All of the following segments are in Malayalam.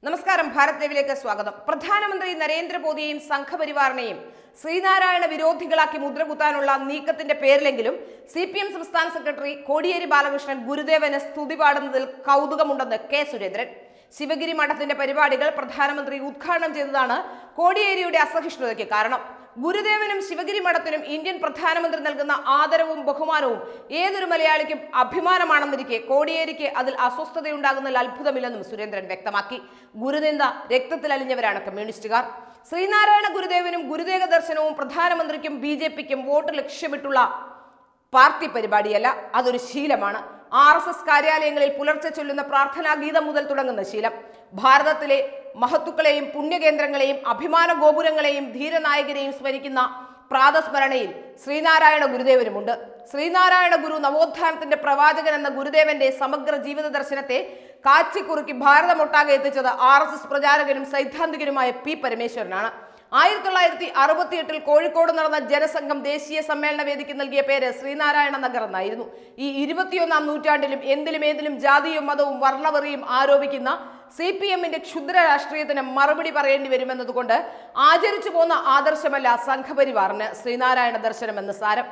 നമസ്കാരം ഭാരത് ലൈവിലേക്ക് സ്വാഗതം പ്രധാനമന്ത്രി നരേന്ദ്രമോദിയെയും സംഘപരിവാറിനെയും ശ്രീനാരായണ വിരോധികളാക്കി മുദ്രകുത്താനുള്ള നീക്കത്തിന്റെ പേരിലെങ്കിലും സി പി എം സംസ്ഥാന സെക്രട്ടറി കോടിയേരി ബാലകൃഷ്ണൻ ഗുരുദേവന് സ്തുതി പാടുന്നതിൽ കൗതുകമുണ്ടെന്ന് കെ സുരേന്ദ്രൻ ശിവഗിരി മഠത്തിന്റെ പരിപാടികൾ പ്രധാനമന്ത്രി ഉദ്ഘാടനം ചെയ്തതാണ് കോടിയേരിയുടെ അസഹിഷ്ണുതയ്ക്ക് കാരണം ഗുരുദേവനും ശിവഗിരി മഠത്തിനും ഇന്ത്യൻ പ്രധാനമന്ത്രി നൽകുന്ന ആദരവും ബഹുമാനവും ഏതൊരു മലയാളിക്കും അഭിമാനമാണെന്നിരിക്കെ കോടിയേരിക്ക് അതിൽ അസ്വസ്ഥതയുണ്ടാകുന്നതിൽ അത്ഭുതമില്ലെന്നും സുരേന്ദ്രൻ വ്യക്തമാക്കി ഗുരുനിന്ദ രക്തത്തിലലിഞ്ഞവരാണ് കമ്മ്യൂണിസ്റ്റുകാർ ശ്രീനാരായണ ഗുരുദേവനും ഗുരുദേവ ദർശനവും പ്രധാനമന്ത്രിക്കും ബി ജെ പിക്കും വോട്ട് ലക്ഷ്യമിട്ടുള്ള പാർട്ടി പരിപാടിയല്ല അതൊരു ശീലമാണ് ആർ എസ് എസ് കാര്യാലയങ്ങളിൽ പുലർച്ചെ ചൊല്ലുന്ന പ്രാർത്ഥനാ ഗീതം മുതൽ തുടങ്ങുന്ന ശീലം ഭാരതത്തിലെ മഹത്തുക്കളെയും പുണ്യകേന്ദ്രങ്ങളെയും അഭിമാന ഗോപുരങ്ങളെയും ധീരനായകരെയും സ്മരിക്കുന്ന പ്രാതസ്മരണയിൽ ശ്രീനാരായണ ഗുരുദേവനുമുണ്ട് ശ്രീനാരായണ ഗുരു നവോത്ഥാനത്തിന്റെ പ്രവാചകൻ എന്ന ഗുരുദേവന്റെ സമഗ്ര ജീവിത ദർശനത്തെ കാച്ചിക്കുറുക്കി ഭാരതമൊട്ടാകെ എത്തിച്ചത് ആർ എസ് എസ് പ്രചാരകനും സൈദ്ധാന്തികനുമായ പി പരമേശ്വരനാണ് ആയിരത്തി തൊള്ളായിരത്തി അറുപത്തിയെട്ടിൽ കോഴിക്കോട് നടന്ന ജനസംഘം ദേശീയ സമ്മേളന വേദിക്ക് നൽകിയ പേര് ശ്രീനാരായണ നഗർ എന്നായിരുന്നു ഈ ഇരുപത്തിയൊന്നാം നൂറ്റാണ്ടിലും എന്തിലും ഏതിലും ജാതിയും മതവും വർണ്ണവെറിയും ആരോപിക്കുന്ന സി പി എമ്മിന്റെ ക്ഷുദ്ര രാഷ്ട്രീയത്തിന് മറുപടി പറയേണ്ടി വരുമെന്നതുകൊണ്ട് ആചരിച്ചു പോന്ന ആദർശമല്ല സംഘപരിവാറിന് ശ്രീനാരായണ ദർശനം എന്ന് സാരം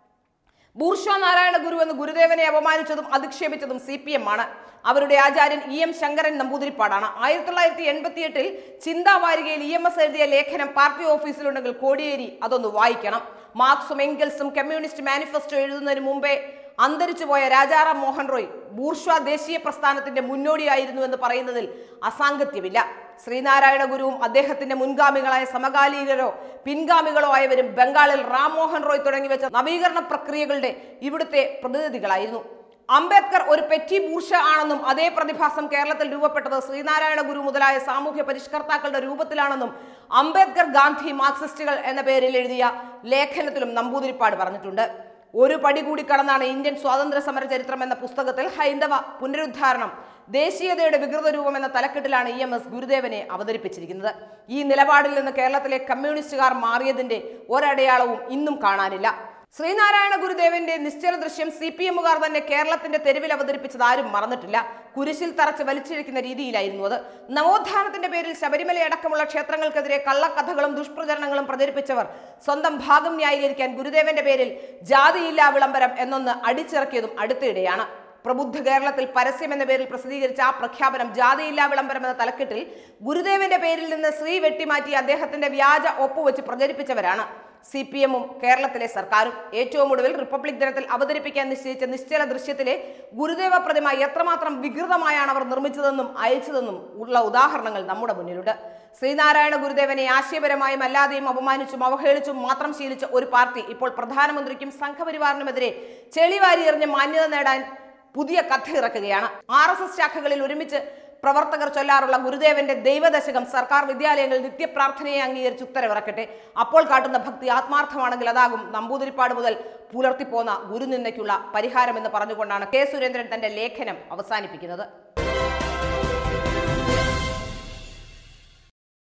ബൂർഷ നാരായണ ഗുരു എന്ന് ഗുരുദേവനെ അപമാനിച്ചതും അധിക്ഷേപിച്ചതും സി പി എം ആണ് അവരുടെ ആചാര്യൻ ഇ എം ശങ്കരൻ നമ്പൂതിരിപ്പാടാണ് ആയിരത്തി തൊള്ളായിരത്തി എൺപത്തി എട്ടിൽ ചിന്താവാരികയിൽ ഇ എം എസ് എഴുതിയ ലേഖനം പാർട്ടി ഓഫീസിലുണ്ടെങ്കിൽ കോടിയേരി അതൊന്ന് വായിക്കണം മാർക്സും എംഗൽസും കമ്മ്യൂണിസ്റ്റ് മാനിഫെസ്റ്റോ എഴുതുന്നതിന് മുമ്പേ അന്തരിച്ചു പോയ രാജാറാം മോഹൻ റോയ് ബൂർഷ്വ ദേശീയ പ്രസ്ഥാനത്തിന്റെ മുന്നോടിയായിരുന്നു എന്ന് പറയുന്നതിൽ അസാംഗത്യമില്ല ശ്രീനാരായണ ഗുരുവും അദ്ദേഹത്തിന്റെ മുൻഗാമികളായ സമകാലീനരോ പിൻഗാമികളോ ആയവരും ബംഗാളിൽ റാം മോഹൻ റോയ് തുടങ്ങി വെച്ച നവീകരണ പ്രക്രിയകളുടെ ഇവിടുത്തെ പ്രതിനിധികളായിരുന്നു അംബേദ്കർ ഒരു പെറ്റി ബൂർഷ ആണെന്നും അതേ പ്രതിഭാസം കേരളത്തിൽ രൂപപ്പെട്ടത് ശ്രീനാരായണ ഗുരു മുതലായ സാമൂഹ്യ പരിഷ്കർത്താക്കളുടെ രൂപത്തിലാണെന്നും അംബേദ്കർ ഗാന്ധി മാർക്സിസ്റ്റുകൾ എന്ന പേരിൽ എഴുതിയ ലേഖനത്തിലും നമ്പൂതിരിപ്പാട് പറഞ്ഞിട്ടുണ്ട് ഒരു പടി കൂടി കടന്നാണ് ഇന്ത്യൻ സ്വാതന്ത്ര്യ സമര ചരിത്രം എന്ന പുസ്തകത്തിൽ ഹൈന്ദവ പുനരുദ്ധാരണം ദേശീയതയുടെ വികൃത രൂപം എന്ന തലക്കെട്ടിലാണ് ഇ എം എസ് ഗുരുദേവനെ അവതരിപ്പിച്ചിരിക്കുന്നത് ഈ നിലപാടിൽ നിന്ന് കേരളത്തിലെ കമ്മ്യൂണിസ്റ്റുകാർ മാറിയതിന്റെ ഒരടയാളവും ഇന്നും കാണാനില്ല ശ്രീനാരായണ ഗുരുദേവന്റെ നിശ്ചല ദൃശ്യം സി പി എമ്മുകാർ തന്നെ കേരളത്തിന്റെ തെരുവിൽ അവതരിപ്പിച്ചത് ആരും മറന്നിട്ടില്ല കുരിശിൽ തറച്ച് വലിച്ചിരിക്കുന്ന രീതിയിലായിരുന്നു അത് നവോത്ഥാനത്തിന്റെ പേരിൽ ശബരിമല അടക്കമുള്ള ക്ഷേത്രങ്ങൾക്കെതിരെ കള്ളക്കഥകളും ദുഷ്പ്രചരണങ്ങളും പ്രചരിപ്പിച്ചവർ സ്വന്തം ഭാഗം ന്യായീകരിക്കാൻ ഗുരുദേവന്റെ പേരിൽ ജാതിയില്ലാ വിളംബരം എന്നൊന്ന് അടിച്ചിറക്കിയതും അടുത്തിടെയാണ് പ്രബുദ്ധ കേരളത്തിൽ പരസ്യം എന്ന പേരിൽ പ്രസിദ്ധീകരിച്ച ആ പ്രഖ്യാപനം ജാതിയില്ലാ വിളംബരം എന്ന തലക്കെട്ടിൽ ഗുരുദേവന്റെ പേരിൽ നിന്ന് ശ്രീ വെട്ടിമാറ്റി അദ്ദേഹത്തിന്റെ വ്യാജ ഒപ്പുവെച്ച് പ്രചരിപ്പിച്ചവരാണ് സി പി എമ്മും കേരളത്തിലെ സർക്കാരും ഏറ്റവും ഒടുവിൽ റിപ്പബ്ലിക് ദിനത്തിൽ അവതരിപ്പിക്കാൻ നിശ്ചയിച്ച നിശ്ചല ദൃശ്യത്തിലെ ഗുരുദേവ പ്രതിമ എത്രമാത്രം വികൃതമായാണ് അവർ നിർമ്മിച്ചതെന്നും അയച്ചതെന്നും ഉള്ള ഉദാഹരണങ്ങൾ നമ്മുടെ മുന്നിലുണ്ട് ശ്രീനാരായണ ഗുരുദേവനെ ആശയപരമായും അല്ലാതെയും അപമാനിച്ചും അവഹേളിച്ചും മാത്രം ശീലിച്ച ഒരു പാർട്ടി ഇപ്പോൾ പ്രധാനമന്ത്രിക്കും സംഘപരിവാറിനുമെതിരെ ചെളിവാരി എറിഞ്ഞ് മാന്യത നേടാൻ പുതിയ കഥ ഇറക്കുകയാണ് ആർ എസ് എസ് ശാഖകളിൽ ഒരുമിച്ച് പ്രവർത്തകർ ചൊല്ലാറുള്ള ഗുരുദേവന്റെ ദൈവദശകം സർക്കാർ വിദ്യാലയങ്ങളിൽ നിത്യപ്രാർത്ഥനയെ അംഗീകരിച്ച് ഉത്തരവിറക്കട്ടെ അപ്പോൾ കാട്ടുന്ന ഭക്തി ആത്മാർത്ഥമാണെങ്കിൽ അതാകും നമ്പൂതിരിപ്പാട് മുതൽ പുലർത്തിപ്പോന്ന ഗുരുനിന്ദയ്ക്കുള്ള പരിഹാരമെന്ന് പറഞ്ഞുകൊണ്ടാണ് കെ സുരേന്ദ്രൻ തന്റെ ലേഖനം അവസാനിപ്പിക്കുന്നത്